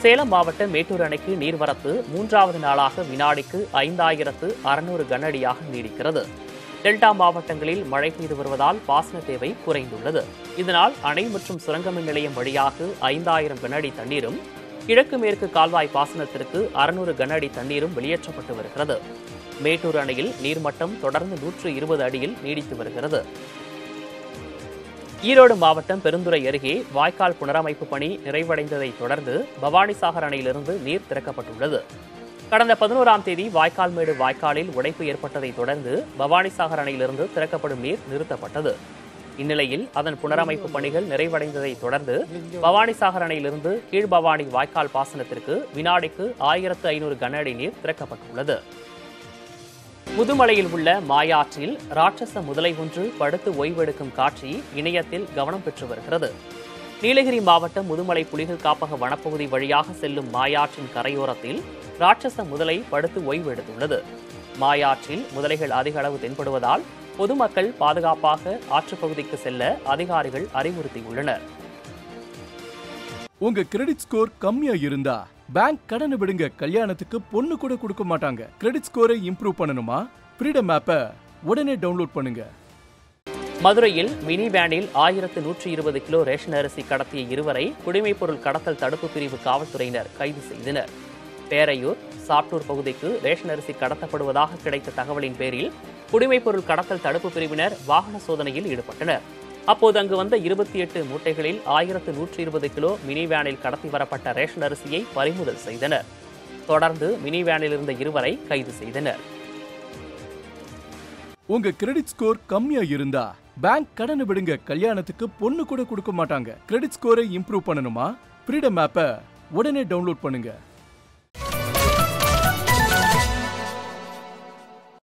சேலம் மாவட்டம் மேட்டூர் அணைக்கு நீர்வரத்து மூன்றாவது நாளாக வினாடிக்கு ஐந்தாயிரத்து அறுநூறு கனஅடியாக நீடிக்கிறது டெல்டா மாவட்டங்களில் மழை பெய்து வருவதால் பாசன தேவை குறைந்துள்ளது இதனால் அணை மற்றும் சுரங்கமின் நிலையம் வழியாக ஐந்தாயிரம் கனஅடி தண்ணீரும் கிழக்கு மேற்கு கால்வாய் பாசனத்திற்கு அறுநூறு கனஅடி தண்ணீரும் வெளியேற்றப்பட்டு வருகிறது மேட்டூர் அணையில் நீர்மட்டம் தொடர்ந்து நூற்று இருபது அடியில் நீடித்து வருகிறது ஈரோடு மாவட்டம் பெருந்துறை அருகே வாய்க்கால் புனரமைப்பு பணி நிறைவடைந்ததை தொடர்ந்து பவானிசாகர் அணையிலிருந்து நீர் திறக்கப்பட்டுள்ளது கடந்த பதினோராம் தேதி வாய்க்கால்மேடு வாய்க்காலில் உடைப்பு ஏற்பட்டதை தொடர்ந்து பவானிசாகர் அணையிலிருந்து திறக்கப்படும் நீர் நிறுத்தப்பட்டது இந்நிலையில் அதன் புனரமைப்பு பணிகள் நிறைவடைந்ததை தொடர்ந்து பவானிசாகர் அணையிலிருந்து கீழ்பவானி வாய்க்கால் பாசனத்திற்கு வினாடிக்கு ஆயிரத்து ஐநூறு கன அடி நீர் திறக்கப்பட்டுள்ளது முதுமலையில் உள்ள மாயாற்றில் ராட்சச முதலை ஒன்று படுத்து ஓய்வெடுக்கும் காட்சி இணையத்தில் கவனம் பெற்று வருகிறது நீலகிரி மாவட்டம் முதுமலை புலிகள் காப்பக வனப்பகுதி வழியாக செல்லும் மாயாற்றின் கரையோரத்தில் ராட்சச முதலை படுத்து ஓய்வு எடுத்துள்ளது மாயாற்றில் முதலைகள் அதிக அளவு தென்படுவதால் பொதுமக்கள் பாதுகாப்பாக ஆற்றுப்பகுதிக்கு செல்ல அதிகாரிகள் அறிவுறுத்தியுள்ளனர் உங்க கிரெடிட் ஸ்கோர் கம்மியா இருந்தா பேங்க் கடனை விடுங்க கல்யாணத்துக்கு பொண்ணு கூட கொடுக்க மாட்டாங்க கிரெடிட் ஸ்கோரை இம்ப்ரூவ் பண்ணணுமா ஃப்ரீடம் ஆப்பை உடனே டவுன்லோட் பண்ணுங்க மதுரையில் மினி வேனில் ஆயிரத்து நூற்றி இருபது கிலோ ரேஷன் அரிசி கடத்திய இருவரை குடிமைப்பொருள் கடத்தல் தடுப்பு பிரிவு காவல்துறையினர் கைது செய்தனர் பேரையூர் சாப்டூர் பகுதிக்கு ரேஷன் அரிசி கடத்தப்படுவதாக கிடைத்த தகவலின் பேரில் குடிமைப்பொருள் கடத்தல் தடுப்பு பிரிவினர் வாகன சோதனையில் ஈடுபட்டனர் அப்போது அங்கு வந்த இருபத்தி எட்டு மூட்டைகளில் ஆயிரத்து நூற்றி இருபது கிலோ மினி வேனில் கடத்தி வரப்பட்ட ரேஷன் அரிசியை பறிமுதல் செய்தனர் தொடர்ந்து மினி வேனில் இருந்த இருவரை கைது செய்தனர் உங்க கிரெடிட் ஸ்கோர் கம்மியா இருந்தா பேங்க் கடனை விடுங்க கல்யாணத்துக்கு பொண்ணு கூட கொடுக்க மாட்டாங்க கிரெடிட் ஸ்கோரை இம்ப்ரூவ் பண்ணணுமா ஃப்ரீடம் ஆப்பை உடனே டவுன்லோட் பண்ணுங்க